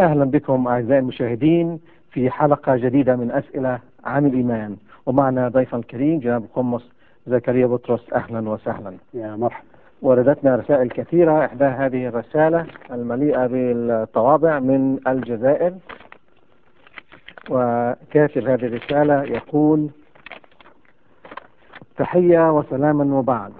أهلا بكم أعزائي المشاهدين في حلقة جديدة من أسئلة عن الإيمان ومعنا ضيفا الكريم جناب القمص زكريا بطرس أهلا وسهلا يا مرحبا وردتنا رسائل كثيرة إحدى هذه الرسالة المليئة بالطوابع من الجزائر وكاتب هذه الرسالة يقول تحية وسلاما وبعد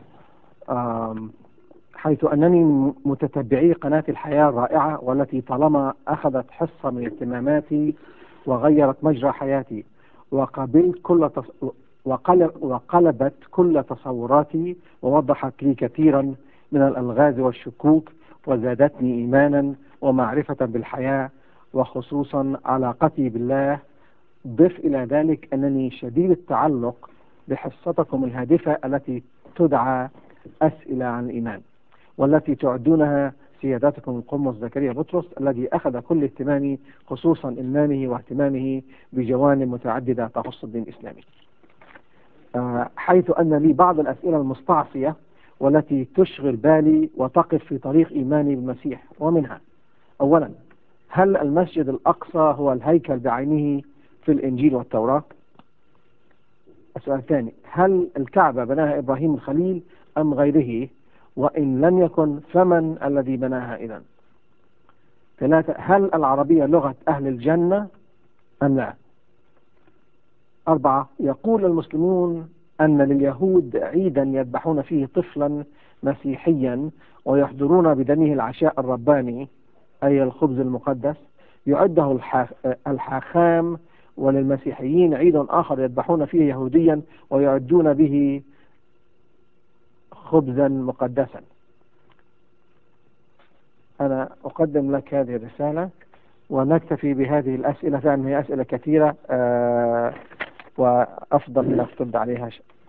حيث أنني متتبعي قناة الحياة الرائعة والتي طالما أخذت حصة من اهتماماتي وغيرت مجرى حياتي وقبلت كل تص... وقلبت كل تصوراتي ووضحت لي كثيرا من الألغاز والشكوك وزادتني إيمانا ومعرفة بالحياة وخصوصا علاقتي بالله ضف إلى ذلك أنني شديد التعلق بحصتكم الهادفة التي تدعى أسئلة عن الإيمان والتي تعدونها سيادتكم القمص زكريا بطرس الذي أخذ كل اهتمامي خصوصا إلمامه واهتمامه بجوانب متعددة تخص الدين الإسلامي آه، حيث أن لي بعض الأسئلة المستعصية والتي تشغل بالي وتقف في طريق إيماني بالمسيح ومنها أولا هل المسجد الأقصى هو الهيكل بعينه في الإنجيل والتوراة السؤال الثاني هل الكعبة بناها إبراهيم الخليل أم غيره وإن لم يكن فمن الذي بناها إذا ثلاثة هل العربية لغة أهل الجنة أم لا أربعة يقول المسلمون أن لليهود عيدا يذبحون فيه طفلا مسيحيا ويحضرون بدمه العشاء الرباني أي الخبز المقدس يعده الحاخام وللمسيحيين عيد آخر يذبحون فيه يهوديا ويعدون به خبزا مقدسا أنا أقدم لك هذه الرسالة ونكتفي بهذه الأسئلة فعلا هي أسئلة كثيرة آه وأفضل أنك ترد عليها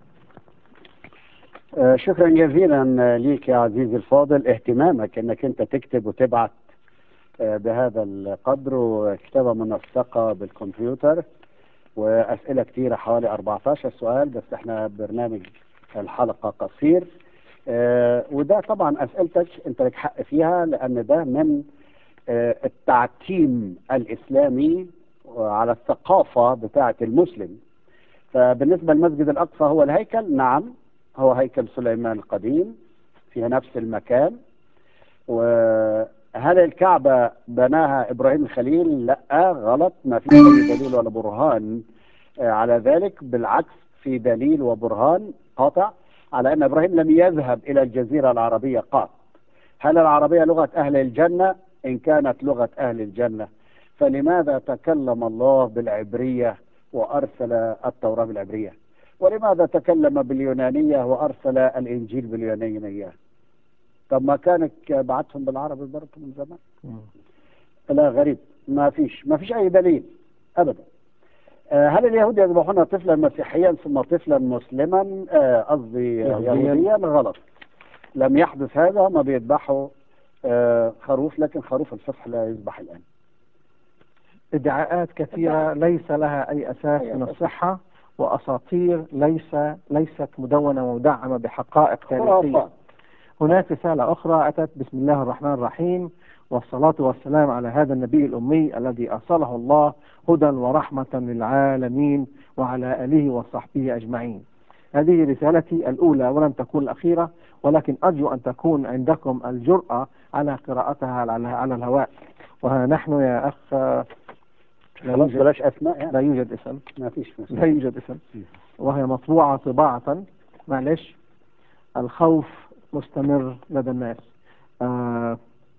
آه شكرا جزيلا ليك يا عزيزي الفاضل اهتمامك انك انت تكتب وتبعت آه بهذا القدر وكتابة منسقة بالكمبيوتر وأسئلة كثيرة حوالي 14 سؤال بس احنا برنامج الحلقة قصير آه وده طبعا اسئلتك انت لك حق فيها لان ده من آه التعتيم الاسلامي على الثقافه بتاعه المسلم فبالنسبه للمسجد الاقصى هو الهيكل نعم هو هيكل سليمان القديم في نفس المكان وهل الكعبه بناها ابراهيم الخليل لا غلط ما في اي دليل ولا برهان آه على ذلك بالعكس في دليل وبرهان قاطع على أن إبراهيم لم يذهب إلى الجزيرة العربية قط هل العربية لغة أهل الجنة إن كانت لغة أهل الجنة فلماذا تكلم الله بالعبرية وأرسل التوراة بالعبرية ولماذا تكلم باليونانية وأرسل الإنجيل باليونانية طب ما كانك بعتهم بالعربي برضه من زمان لا غريب ما فيش ما فيش أي دليل أبدا هل اليهود يذبحون طفلا مسيحيا ثم طفلا مسلما قصدي يهوديا غلط لم يحدث هذا ما بيذبحوا خروف لكن خروف الفصح لا يذبح الآن ادعاءات كثيرة ليس لها أي أساس من الصحة وأساطير ليس ليست مدونة ومدعمة بحقائق تاريخية هناك رسالة أخرى أتت بسم الله الرحمن الرحيم والصلاة والسلام على هذا النبي الأمي الذي أرسله الله هدى ورحمة للعالمين وعلى آله وصحبه أجمعين هذه رسالتي الأولى ولم تكون الأخيرة ولكن أرجو أن تكون عندكم الجرأة على قراءتها على الهواء وها نحن يا أخ خلاص بلاش أسماء يعني. لا يوجد اسم ما فيش لا يوجد اسم وهي مطبوعة طباعة معلش الخوف مستمر لدى الناس آه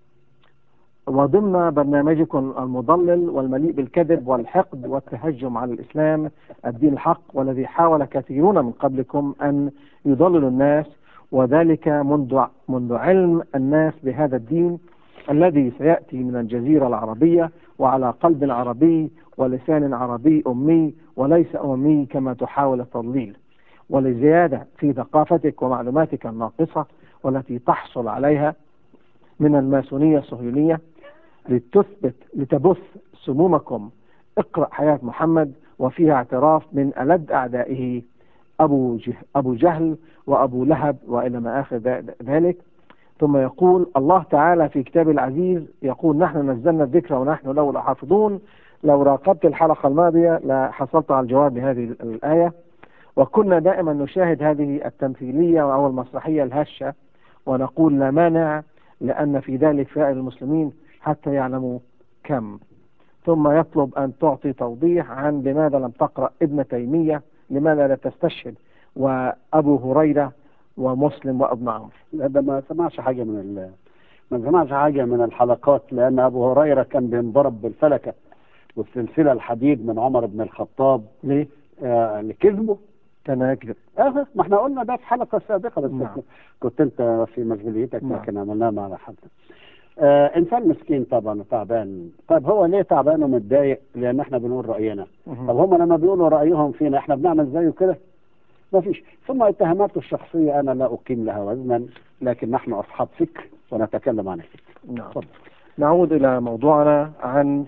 وضمن برنامجكم المضلل والمليء بالكذب والحقد والتهجم على الإسلام الدين الحق والذي حاول كثيرون من قبلكم أن يضللوا الناس وذلك منذ منذ علم الناس بهذا الدين الذي سيأتي من الجزيرة العربية وعلى قلب عربي ولسان عربي أمي وليس أممي كما تحاول التضليل ولزيادة في ثقافتك ومعلوماتك الناقصة والتي تحصل عليها من الماسونية الصهيونية لتثبت لتبث سمومكم اقرأ حياة محمد وفيها اعتراف من ألد أعدائه أبو, جه أبو جهل وأبو لهب وإلى ما آخر ذلك ثم يقول الله تعالى في كتابه العزيز يقول نحن نزلنا الذكر ونحن له لحافظون لو راقبت الحلقة الماضية لحصلت على الجواب لهذه الآية وكنا دائما نشاهد هذه التمثيلية أو المسرحية الهشة ونقول لا مانع لأن في ذلك فائل المسلمين حتى يعلموا كم ثم يطلب أن تعطي توضيح عن لماذا لم تقرأ ابن تيمية لماذا لا تستشهد وأبو هريرة ومسلم وابن عمرو ده ما سمعش حاجة من ال... ما سمعش حاجة من الحلقات لأن أبو هريرة كان بينضرب بالفلكة والسلسلة الحديد من عمر بن الخطاب ليه؟ آه لكذبه كان يكذب اه ما احنا قلنا ده في حلقة سابقة بس نعم. كنت انت في مشغوليتك نعم. لكن عملناها مع حد آه انسان مسكين طبعا وتعبان طيب هو ليه تعبان ومتضايق لان احنا بنقول راينا طب هم لما بيقولوا رايهم فينا احنا بنعمل زيه كده ما فيش ثم اتهاماته الشخصيه انا لا اقيم لها وزنا لكن نحن اصحاب فكر ونتكلم عن الفكر نعم اتفضل. نعود إلى موضوعنا عن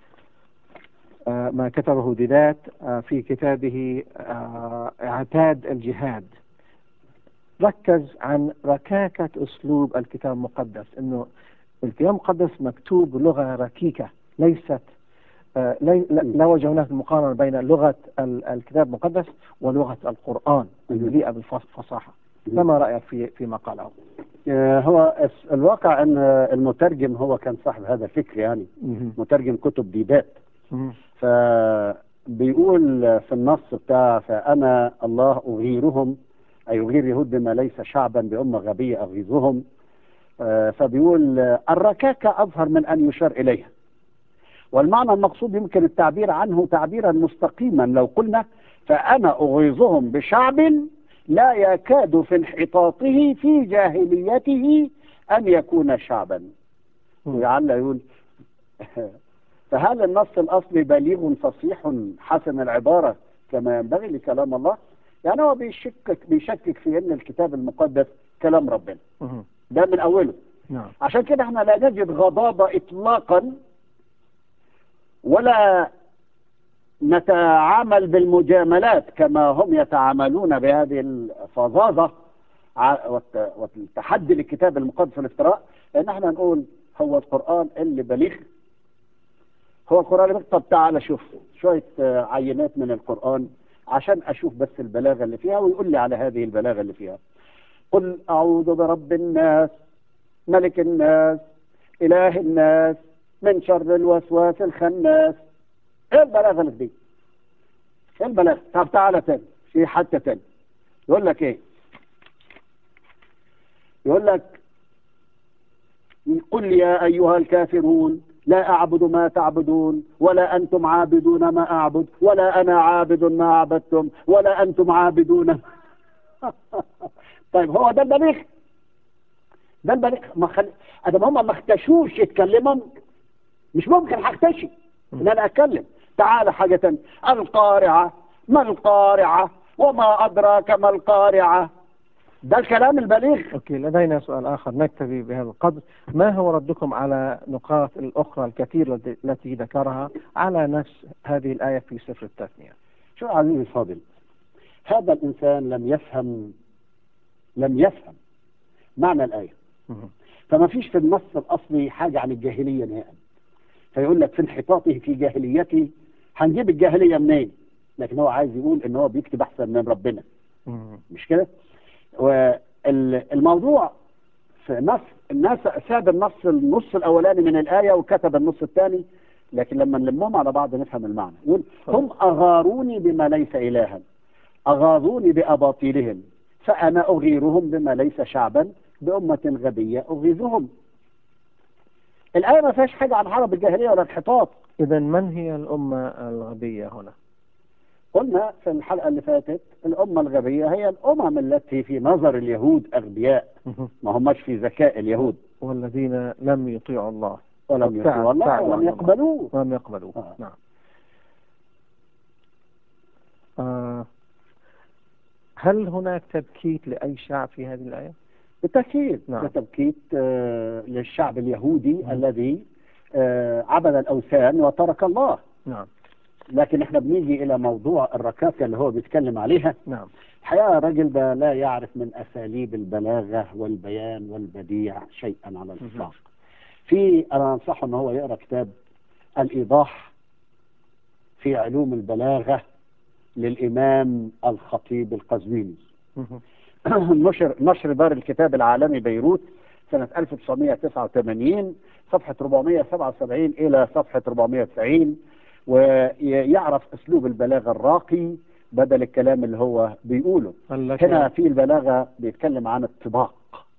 آه، ما كتبه ديدات آه، في كتابه آه، اعتاد الجهاد ركز عن ركاكة أسلوب الكتاب المقدس أنه الكتاب المقدس مكتوب بلغة ركيكة ليست آه، لي- لا لا وجه هناك مقارنة بين لغة ال- الكتاب المقدس ولغة القرآن المليئة بالفصاحة فما رأيك في فيما قاله؟ آه هو الس- الواقع ان المترجم هو كان صاحب هذا الفكر يعني مهم. مترجم كتب ديدات مهم. فبيقول في النص بتاع فأنا الله أغيرهم أي أغير اليهود بما ليس شعبا بأمة غبية أغيظهم آه، فبيقول آه، الركاكة أظهر من أن يشار إليها والمعنى المقصود يمكن التعبير عنه تعبيرا مستقيما لو قلنا فأنا أغيظهم بشعب لا يكاد في انحطاطه في جاهليته أن يكون شعبا ولعل يقول فهل النص الأصلي بليغ فصيح حسن العبارة كما ينبغي لكلام الله يعني هو بيشكك بيشكك في أن الكتاب المقدس كلام ربنا مهم. ده من أوله نعم عشان كده احنا لا نجد غضاضة إطلاقا ولا نتعامل بالمجاملات كما هم يتعاملون بهذه الفظاظة ع- والت- والتحدي للكتاب المقدس والافتراء لأن احنا نقول هو القرآن اللي بليغ هو القرآن اللي بليغ طب تعالى شوف شوية آه، عينات من القرآن عشان أشوف بس البلاغة اللي فيها ويقول لي على هذه البلاغة اللي فيها قل أعوذ برب الناس ملك الناس إله الناس من شر الوسواس الخناس إيه البلاغة اللي في دي؟ إيه البلاغة؟ طب تعالى تاني في حتى تاني يقول لك إيه؟ يقول لك قل يا أيها الكافرون لا أعبد ما تعبدون ولا أنتم عابدون ما أعبد ولا أنا عابد ما عبدتم ولا أنتم عابدون طيب هو ده البليغ ده البليغ ما خل... ادم هم ما اختشوش يتكلموا مش ممكن هختشي ان انا اتكلم تعال حاجه تانية القارعه ما القارعه وما ادراك ما القارعه ده الكلام البليغ أوكي لدينا سؤال آخر نكتفي بهذا القدر ما هو ردكم على نقاط الأخرى الكثيرة التي- التي ذكرها على نفس هذه الآية في سفر التثنية شو عزيزي الفاضل هذا الانسان لم يفهم لم يفهم معنى الايه مهم. فما فيش في النص الاصلي حاجه عن الجاهليه نهائيا فيقول لك في انحطاطه في جاهليته هنجيب الجاهليه منين لكن هو عايز يقول ان هو بيكتب احسن من ربنا مهم. مش كده والموضوع في نص الناس ساب النص النص الاولاني من الايه وكتب النص الثاني لكن لما نلمهم على بعض نفهم المعنى يقول هم اغاروني بما ليس الها اغاظوني باباطيلهم فانا اغيرهم بما ليس شعبا بامه غبيه اغيظهم الايه ما فيهاش حاجه عن حرب الجاهليه ولا انحطاط إذا من هي الأمة الغبية هنا؟ قلنا في الحلقه اللي فاتت الامه الغبيه هي الامم التي في نظر اليهود اغبياء مهم. ما هماش في ذكاء اليهود والذين لم يطيعوا الله ولم فعل- يطيعوا الله فعلوا ولم عن الله. يقبلوه ولم يقبلوا آه. نعم آه هل هناك تبكيت لأي شعب في هذه الآية؟ بالتأكيد نعم. ده تبكيت آه، للشعب اليهودي مم. الذي آه، عبد الأوثان وترك الله نعم لكن احنا بنيجي الى موضوع الركاكه اللي هو بيتكلم عليها نعم الحقيقه الراجل ده لا يعرف من اساليب البلاغه والبيان والبديع شيئا على الاطلاق في انا انصحه ان هو يقرا كتاب الايضاح في علوم البلاغه للامام الخطيب القزويني مهم. نشر نشر دار الكتاب العالمي بيروت سنة 1989 صفحة 477 إلى صفحة 490 ويعرف أسلوب البلاغة الراقي بدل الكلام اللي هو بيقوله التي- هنا في البلاغة بيتكلم عن الطباق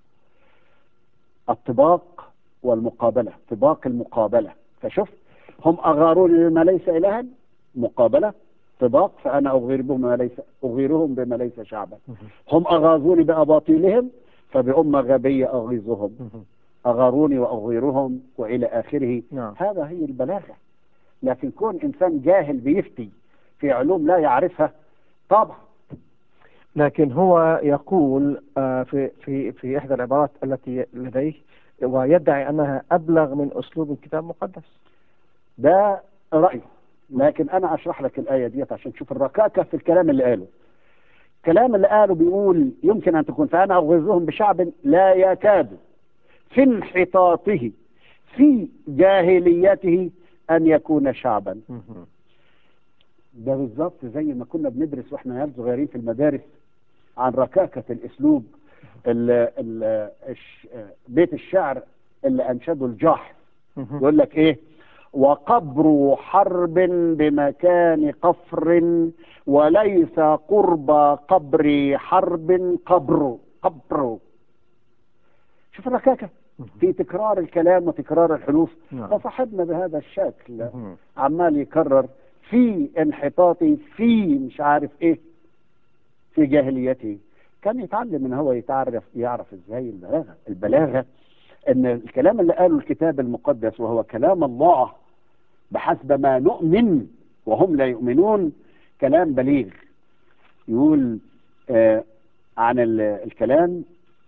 الطباق والمقابلة طباق المقابلة فشوف هم أغاروني بما ليس إلها مقابلة طباق فأنا أغير بما ليس أغيرهم بما ليس شعبا مهم. هم أغاظوني بأباطيلهم فبأمة غبية أغيظهم مهم. أغاروني وأغيرهم وإلى آخره نعم هذا هي البلاغة لكن كون إنسان جاهل بيفتي في علوم لا يعرفها طبعا لكن هو يقول آه، في في في احدى العبارات التي لديه ويدعي انها ابلغ من اسلوب الكتاب المقدس ده رأيه لكن أنا أشرح لك الآية ديت عشان تشوف الركاكة في الكلام اللي قاله الكلام اللي قاله بيقول يمكن أن تكون فأنا أغيظهم بشعب لا يكاد في انحطاطه في جاهليته أن يكون شعبا مهم. ده بالظبط زي ما كنا بندرس واحنا عيال صغيرين في المدارس عن ركاكة الأسلوب ال ال الش- بيت الشعر اللي أنشده الجاحظ مهم. يقول لك ايه وقبر حرب بمكان قفر وليس قرب قبر حرب قبر قبر شوف الركاكة في تكرار الكلام وتكرار الحروف نعم. فصاحبنا بهذا الشكل مهم. عمال يكرر في انحطاطي في مش عارف ايه في جاهليته كان يتعلم ان هو يتعرف يعرف ازاي البلاغه البلاغه ان الكلام اللي قاله الكتاب المقدس وهو كلام الله بحسب ما نؤمن وهم لا يؤمنون كلام بليغ يقول آه عن ال- الكلام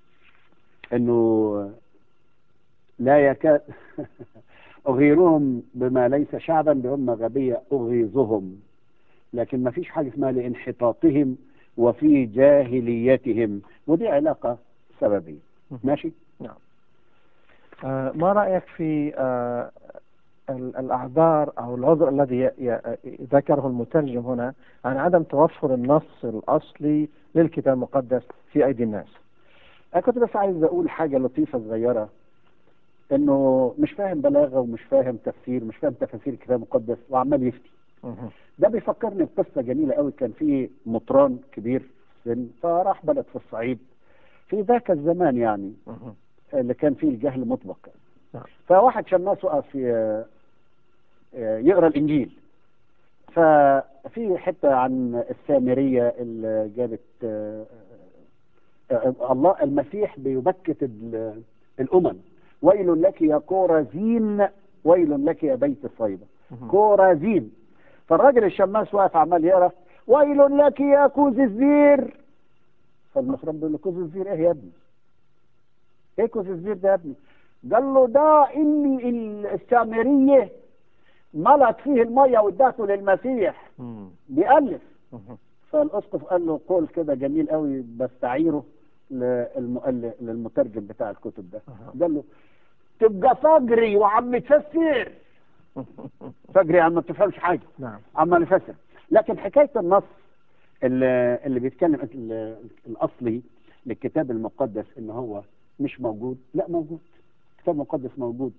انه لا يكاد أغيرهم بما ليس شعبا بأمة غبية أغيظهم لكن ما فيش حاجة اسمها لانحطاطهم وفي جاهليتهم ودي علاقة سببية ماشي آه، ما رأيك في آه، ال- الأعذار أو العذر الذي ي- ي- ذكره المترجم هنا عن عدم توفر النص الأصلي للكتاب المقدس في أيدي الناس أنا كنت بس عايز أقول حاجة لطيفة صغيرة إنه مش فاهم بلاغة ومش فاهم تفسير مش فاهم تفاسير الكتاب المقدس وعمال يفتي مهم. ده بيفكرني بقصة جميلة قوي كان في مطران كبير في السن فراح بلد في الصعيد في ذاك الزمان يعني مهم. اللي كان فيه الجهل مطبق نعم. فواحد شماس وقف ي- يقرا الانجيل ففي حته عن السامريه اللي جابت آه، آه، الله المسيح بيبكت ال- الامم ويل لك يا كورازين ويل لك يا بيت صيدا مهم. كورازين فالراجل الشماس واقف عمال يقرا ويل لك يا كوز الزير فالمخرج بيقول له كوز الزير ايه يا ابني؟ ايه كوز الزير ده يا ابني؟ قال له ده اني ال- السامريه ملت فيه الميه وادته للمسيح مم. بيألف مهم. فالاسقف قال له قول كده جميل قوي بستعيره للمؤلف للمترجم بتاع الكتب ده أها. قال له تبقى فجري وعم تفسر فجري عم ما تفهمش حاجه نعم عم نفسر لكن حكايه النص اللي, اللي بيتكلم ال- الاصلي للكتاب المقدس ان هو مش موجود لا موجود الكتاب المقدس موجود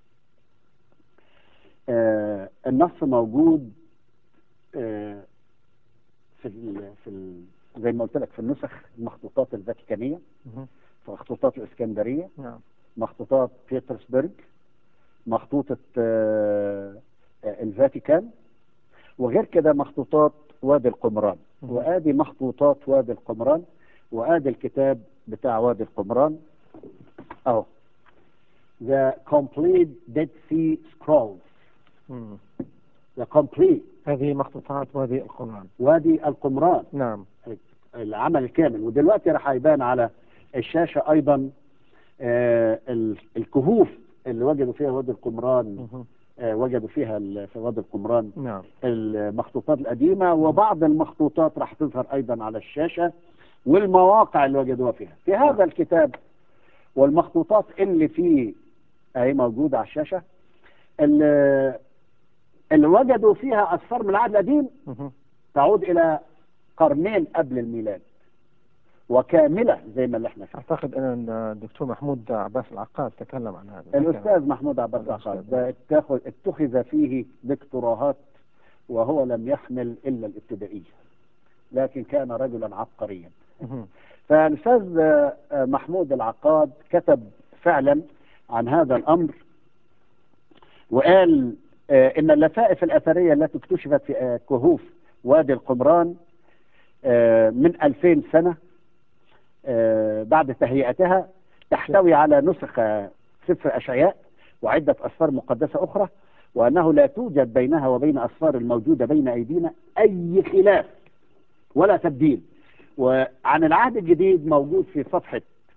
آه النص موجود آه في ال في ال زي ما قلت لك في النسخ المخطوطات الفاتيكانيه مهم. في مخطوطات الاسكندريه نعم مخطوطات بيترسبرج مخطوطة آه، آه، الفاتيكان وغير كده مخطوطات وادي القمران مهم. وادي مخطوطات وادي القمران وادي الكتاب بتاع وادي القمران اهو The complete Dead Sea Scrolls مم. The complete هذه مخطوطات وادي القرآن وادي القمران نعم العمل الكامل ودلوقتي راح يبان على الشاشة أيضا آه، ال- الكهوف اللي وجدوا فيها وادي القمران مهم. آه، وجدوا فيها ال- في وادي القمران نعم المخطوطات القديمة وبعض المخطوطات راح تظهر أيضا على الشاشة والمواقع اللي وجدوها فيها في هذا الكتاب والمخطوطات اللي فيه أهي موجودة على الشاشة اللي, اللي وجدوا فيها أسفار من العهد القديم مهم. تعود إلى قرنين قبل الميلاد وكاملة زي ما اللي احنا فيه اعتقد ان الدكتور محمود عباس العقاد تكلم عن هذا الأستاذ محمود عباس عقاد ده اتخذ, اتخذ فيه دكتوراهات وهو لم يحمل إلا الابتدائية لكن كان رجلا عبقريا مهم. فالأستاذ آه، آه، محمود العقاد كتب فعلا عن هذا الأمر وقال آه، إن اللفائف الأثرية التي اكتشفت في آه، كهوف وادي القمران آه، من 2000 سنة آه، بعد تهيئتها تحتوي على نسخ آه، سفر أشعياء وعدة أسفار مقدسة أخرى وأنه لا توجد بينها وبين أسفار الموجودة بين أيدينا أي خلاف ولا تبديل وعن العهد الجديد موجود في صفحة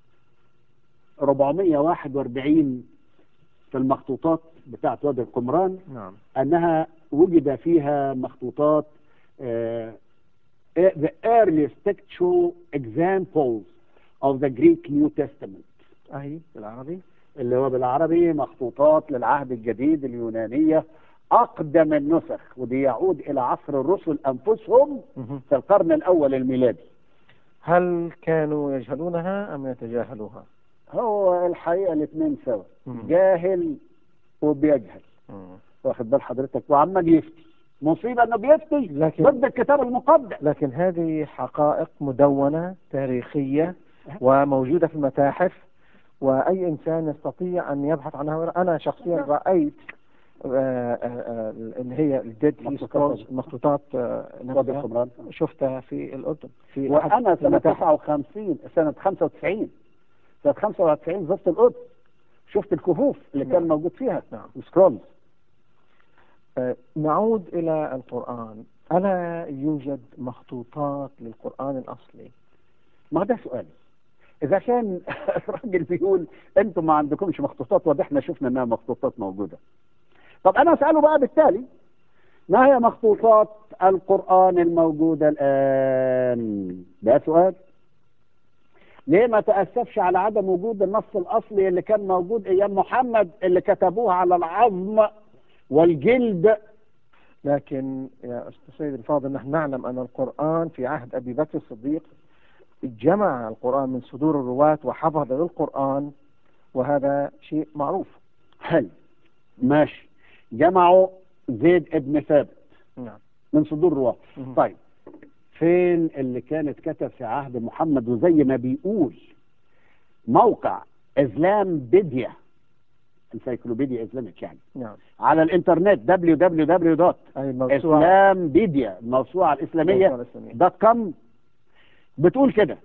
441 في المخطوطات بتاعة وادي القمران نعم أنها وجد فيها مخطوطات آه، the earliest textual examples of the Greek New Testament اهي بالعربي اللي هو بالعربي مخطوطات للعهد الجديد اليونانية أقدم النسخ ودي يعود إلى عصر الرسل أنفسهم مهم. في القرن الأول الميلادي هل كانوا يجهلونها ام يتجاهلوها؟ هو الحقيقة الاثنين سوا مم. جاهل وبيجهل مم. واخد بال حضرتك وعمال يفتي مصيبة انه بيفتي لكن ضد الكتاب المقدس لكن هذه حقائق مدونة تاريخية وموجودة في المتاحف وأي إنسان يستطيع أن يبحث عنها أنا شخصيا رأيت آه، آه، آه، اللي هي الديد سي مخطوطات سكرولز مخطوطات آه، وادي نفسها القمران شفتها في الأردن في وانا أحد سنة المتاحف 59 سنة 95 سنة 95 زرت القدس شفت الكهوف اللي كان نعم. موجود فيها نعم سكرولز آه، نعود إلى القرآن ألا يوجد مخطوطات للقرآن الأصلي ما ده سؤال اذا كان الراجل بيقول انتم ما عندكمش مخطوطات وده احنا شفنا انها مخطوطات موجوده طب انا اساله بقى بالتالي ما هي مخطوطات القران الموجوده الان ده سؤال ليه ما تاسفش على عدم وجود النص الاصلي اللي كان موجود ايام محمد اللي كتبوه على العظم والجلد لكن يا أستاذ سيد الفاضل نحن نعلم أن القرآن في عهد أبي بكر الصديق جمع القرآن من صدور الرواة وحفظ للقرآن وهذا شيء معروف حلو ماشي جمعوا زيد ابن ثابت نعم من صدور رواه مهم. طيب فين اللي كانت كتب في عهد محمد وزي ما بيقول موقع اسلام بيديا انسايكلوبيديا اسلامك يعني نعم على الانترنت www أي الموسوعة اسلام بيديا الموسوعه الاسلاميه الموسوعة الإسلامية. دوت كوم بتقول كده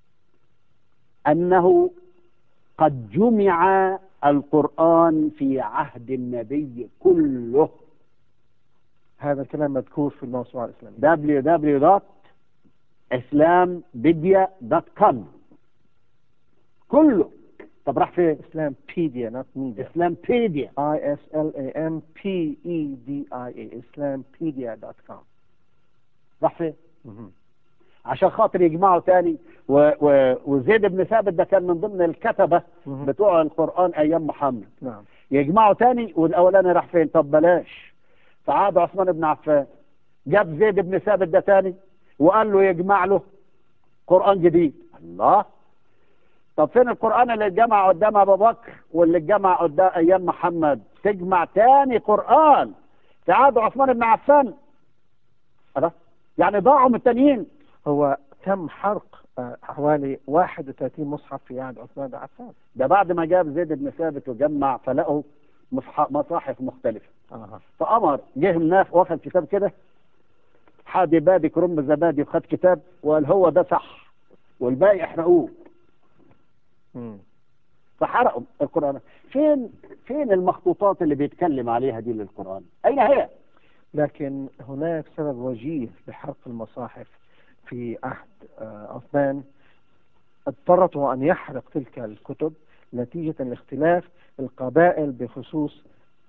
انه قد جمع القران في عهد النبي كله هذا الكلام مذكور في الموسوعة الإسلامية www.islambidia.com كله طب راح فين إسلام بيديا not media اسلامبيديا I S L A M P E D I A islampedia.com راح فين مهم. عشان خاطر يجمعوا تاني و... و... وزيد بن ثابت ده كان من ضمن الكتبة مهم. بتوع القرآن أيام محمد نعم يجمعوا تاني والأولاني راح فين طب بلاش فعاد عثمان بن عفان جاب زيد بن ثابت ده تاني وقال له يجمع له قرآن جديد الله طب فين القرآن اللي اتجمع قدام أبو بكر واللي اتجمع قدام أيام محمد تجمع تاني قرآن في عهد عثمان بن عفان خلاص يعني ضاعوا من التانيين هو تم حرق آه، حوالي 31 مصحف في عهد عثمان بن عفان ده بعد ما جاب زيد بن ثابت وجمع فلقوا مصح- مصاحف مختلفة آه. فأمر جه الناس واخد كتاب كده حادي بادي كرم زبادي وخد كتاب وقال هو ده صح والباقي احرقوه مم. فحرقوا القرآن فين فين المخطوطات اللي بيتكلم عليها دي للقرآن أين هي لكن هناك سبب وجيه لحرق المصاحف في عهد آه، عثمان اضطرته أن يحرق تلك الكتب نتيجة لاختلاف القبائل بخصوص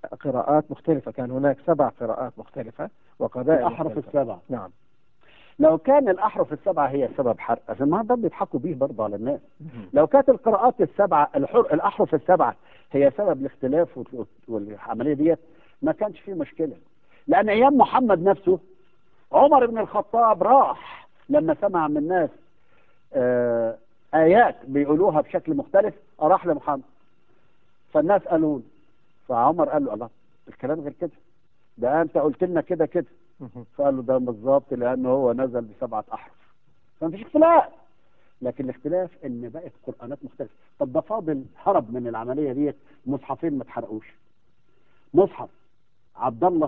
قراءات مختلفة كان هناك سبع قراءات مختلفة وقبائل الأحرف مختلفة. السبعة نعم لو كان الأحرف السبعة هي سبب حرق عشان ما ده بيضحكوا بيه برضه على الناس لو كانت القراءات السبعة الحر... الأحرف السبعة هي سبب الاختلاف وال- والعملية ديت ما كانش فيه مشكلة لأن أيام محمد نفسه عمر بن الخطاب راح لما سمع من الناس آه آيات بيقولوها بشكل مختلف راح لمحمد فالناس قالوا له فعمر قال له الله الكلام غير كده ده أنت قلت لنا كده كده مهم. فقال له ده بالظبط لأنه هو نزل بسبعة أحرف فمفيش اختلاف لكن الاختلاف ان بقت قرآنات مختلفة طب ده فاضل هرب من العملية ديت مصحفين ما اتحرقوش مصحف عبد الله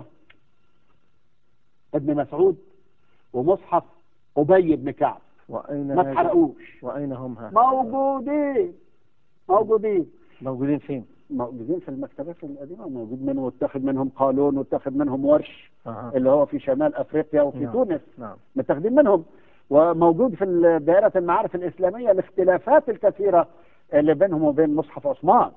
ابن مسعود ومصحف أبي بن كعب وأين ما هذه- اتحرقوش وأين هم ها؟ موجودين موجودين موجودين فين؟ موجودين في المكتبات القديمة موجود منهم واتخذ منهم قانون واتخذ منهم ورش أها. اللي هو في شمال أفريقيا وفي نعم. تونس نعم متاخدين منهم وموجود في ال- دائرة المعارف الإسلامية الاختلافات الكثيرة اللي بينهم وبين مصحف عثمان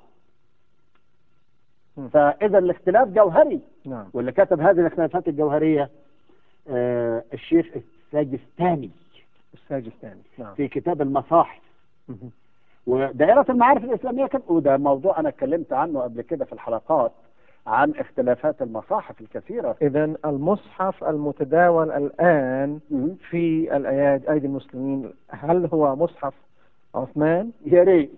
مم. فإذا الاختلاف جوهري نعم واللي كتب هذه الاختلافات الجوهرية آه الشيخ الساجستاني الساجستاني نعم في كتاب المصاحف مهم. ودائرة المعارف الإسلامية كان وده موضوع أنا اتكلمت عنه قبل كده في الحلقات عن اختلافات المصاحف الكثيرة إذا المصحف المتداول الآن مم. في الأيادي أيدي المسلمين هل هو مصحف عثمان؟ يا ريت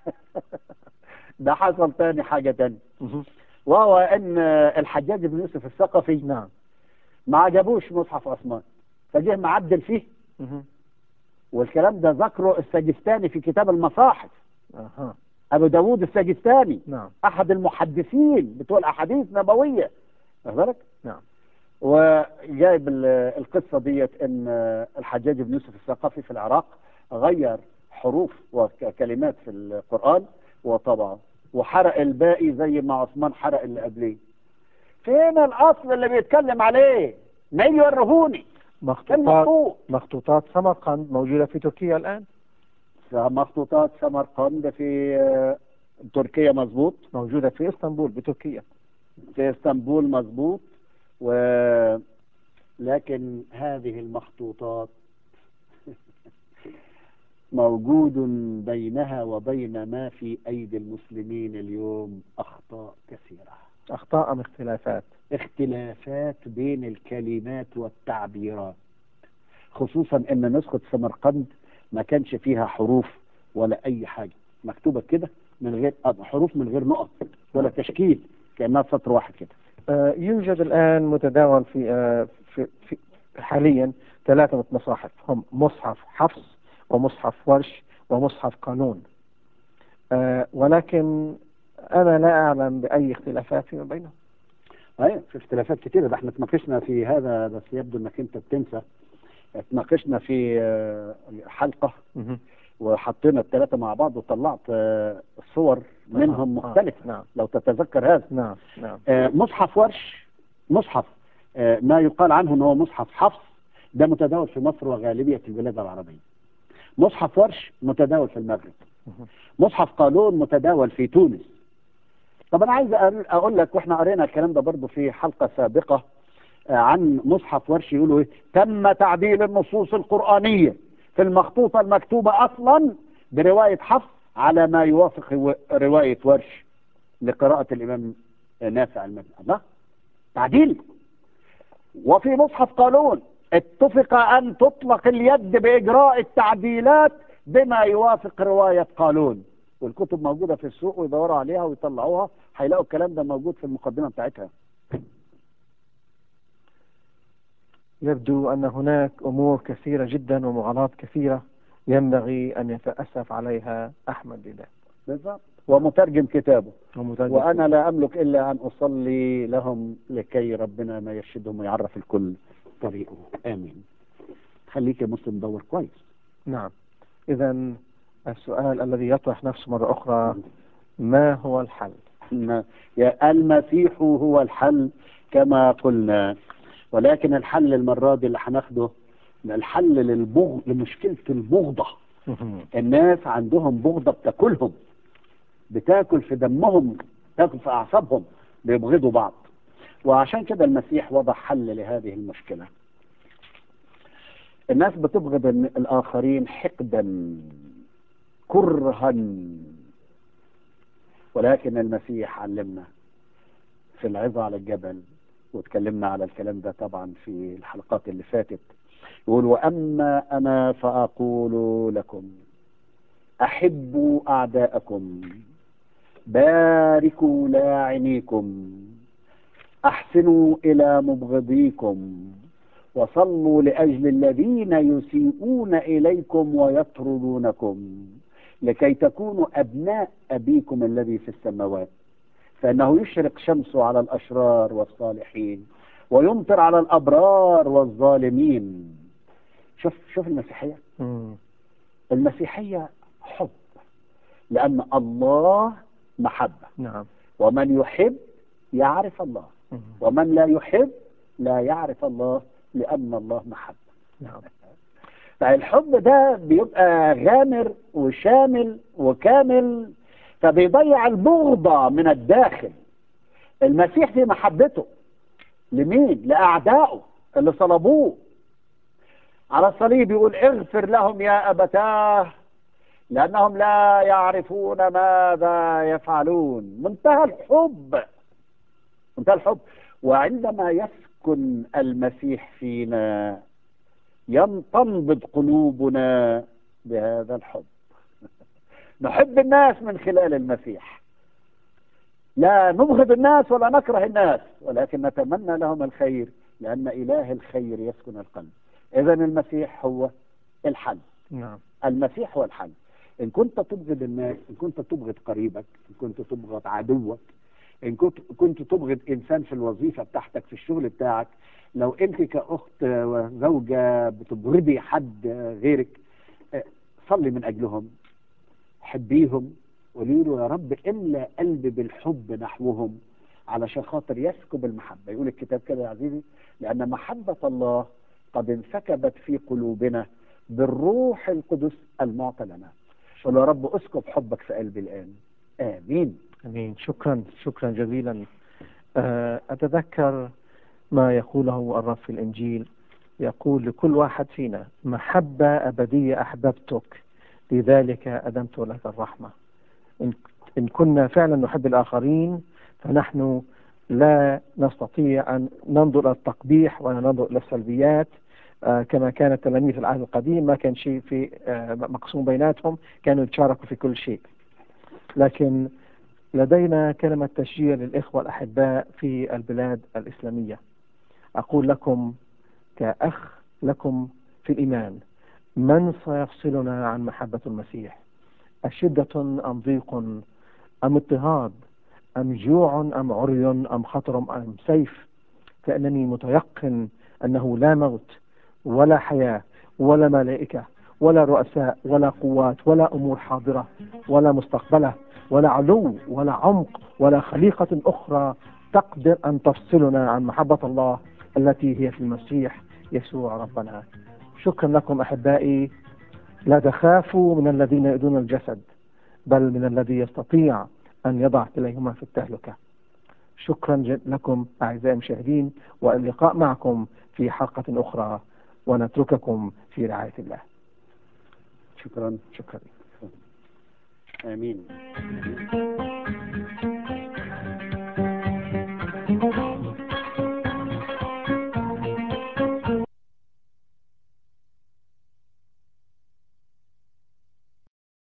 ده حصل تاني حاجة تانية مهم. وهو ان الحجاج بن يوسف الثقفي نعم ما عجبوش مصحف عثمان فجه معدل فيه مهم. والكلام ده ذكره السجستاني في كتاب المصاحف أها ابو داوود السجستاني نعم احد المحدثين بتوع الاحاديث النبويه واخد بالك نعم وجايب ال- القصه ديت ان الحجاج بن يوسف الثقفي في العراق غير حروف وكلمات في القران وطبعه وحرق الباقي زي ما عثمان حرق اللي قبليه فين الاصل اللي بيتكلم عليه ما يجي يوريهوني فين مخطوطات المخطوط مخطوطات سمرقند موجودة في تركيا الآن مخطوطات سمرقند في آه، تركيا مظبوط موجودة في اسطنبول بتركيا في اسطنبول مظبوط و لكن هذه المخطوطات موجود بينها وبين ما في أيدي المسلمين اليوم أخطاء كثيرة أخطاء أم اختلافات اختلافات بين الكلمات والتعبيرات خصوصا ان نسخة سمرقند ما كانش فيها حروف ولا اي حاجة مكتوبة كده من غير آه، حروف من غير نقط ولا تشكيل كأنها سطر واحد كده آه، يوجد الآن متداول في, آه، في, في حاليا ثلاثة مصاحف هم مصحف حفص ومصحف ورش ومصحف قانون آه، ولكن أنا لا أعلم بأي اختلافات فيما بينهم ايوه في اختلافات كتيرة ده احنا اتناقشنا في هذا بس يبدو انك انت بتنسى اتناقشنا في آه، حلقة مهم. وحطينا الثلاثة مع بعض وطلعت آه، صور منهم آه، آه، مختلفة نعم لو تتذكر هذا نعم نعم آه، مصحف ورش مصحف آه، ما يقال عنه ان هو مصحف حفص ده متداول في مصر وغالبية البلاد العربية مصحف ورش متداول في المغرب مهم. مصحف قانون متداول في تونس طب انا عايز أقول- اقول لك واحنا قرينا الكلام ده برضو في حلقة سابقة آه، عن مصحف ورش يقولوا ايه تم تعديل النصوص القرآنية في المخطوطة المكتوبة اصلا برواية حفص على ما يوافق و- رواية ورش لقراءة الامام نافع المدني الله تعديل وفي مصحف قانون اتفق ان تطلق اليد باجراء التعديلات بما يوافق رواية قانون والكتب موجودة في السوق ويدوروا عليها ويطلعوها هيلاقوا الكلام ده موجود في المقدمة بتاعتها يبدو أن هناك أمور كثيرة جدا ومغالطات كثيرة ينبغي أن يتأسف عليها أحمد ديدان بالظبط ومترجم كتابه ومترجم وانا لا املك الا ان اصلي لهم لكي ربنا ما يرشدهم ويعرف الكل طريقه امين خليك يا مسلم دور كويس نعم إذا السؤال الذي يطرح نفسه مرة أخرى ما هو الحل؟ إن يا المسيح هو الحل كما قلنا ولكن الحل المرة دي اللي هناخده الحل للبغ... لمشكلة البغضة الناس عندهم بغضة بتاكلهم بتاكل في دمهم تاكل في أعصابهم بيبغضوا بعض وعشان كده المسيح وضع حل لهذه المشكلة الناس بتبغض الآخرين حقدا كرها ولكن المسيح علمنا في العظة على الجبل واتكلمنا على الكلام ده طبعا في الحلقات اللي فاتت يقول وأما أنا فأقول لكم أحبوا أعداءكم باركوا لاعنيكم أحسنوا إلى مبغضيكم وصلوا لأجل الذين يسيئون إليكم ويطردونكم لكي تكونوا أبناء أبيكم الذي في السماوات فإنه يشرق شمسه على الأشرار والصالحين ويمطر على الأبرار والظالمين شوف شوف المسيحية مم. المسيحية حب لأن الله محبة نعم ومن يحب يعرف الله مم. ومن لا يحب لا يعرف الله لأن الله محبة نعم فالحب ده بيبقى غامر وشامل وكامل فبيضيع البغضة من الداخل المسيح في محبته لمين؟ لأعدائه اللي صلبوه على الصليب يقول اغفر لهم يا أبتاه لأنهم لا يعرفون ماذا يفعلون منتهى الحب منتهى الحب وعندما يسكن المسيح فينا ين- تنبض قلوبنا بهذا الحب نحب الناس من خلال المسيح لا نبغض الناس ولا نكره الناس ولكن نتمنى لهم الخير لأن إله الخير يسكن القلب إذا المسيح هو الحل نعم المسيح هو الحل إن كنت تبغض الناس إن كنت تبغض قريبك إن كنت تبغض عدوك إن كنت كنت تبغض إنسان في الوظيفة بتاعتك في الشغل بتاعك لو أنت كأخت وزوجة بتبغضي حد غيرك آه، صلي من أجلهم حبيهم قولي له يا رب املأ قلبي بالحب نحوهم علشان خاطر يسكب المحبة يقول الكتاب كده يا عزيزي لأن محبة الله قد انسكبت في قلوبنا بالروح القدس المعطى لنا قل يا رب اسكب حبك في قلبي الآن آمين امين شكرا شكرا جزيلا آه، اتذكر ما يقوله الرب في الانجيل يقول لكل واحد فينا محبه ابديه احببتك لذلك ادمت لك الرحمه ان ان كنا فعلا نحب الاخرين فنحن لا نستطيع ان ننظر الى التقبيح ولا ننظر الى السلبيات آه، كما كان التلاميذ في العهد القديم ما كان شيء في آه، مقسوم بيناتهم كانوا يتشاركوا في كل شيء لكن لدينا كلمة تشجيع للإخوة الأحباء في البلاد الإسلامية أقول لكم كأخ لكم في الإيمان من سيفصلنا عن محبة المسيح أشدة أم ضيق أم اضطهاد أم جوع أم عري أم خطر أم سيف فإنني متيقن أنه لا موت ولا حياة ولا ملائكة ولا رؤساء ولا قوات ولا أمور حاضرة ولا مستقبلة ولا علو ولا عمق ولا خليقة أخرى تقدر أن تفصلنا عن محبة الله التي هي في المسيح يسوع ربنا شكرا لكم أحبائي لا تخافوا من الذين يؤذون الجسد بل من الذي يستطيع أن يضع كليهما في التهلكة شكرا ج- لكم أعزائي المشاهدين واللقاء معكم في حلقة أخرى ونترككم في رعاية الله شكرا شكرا آمين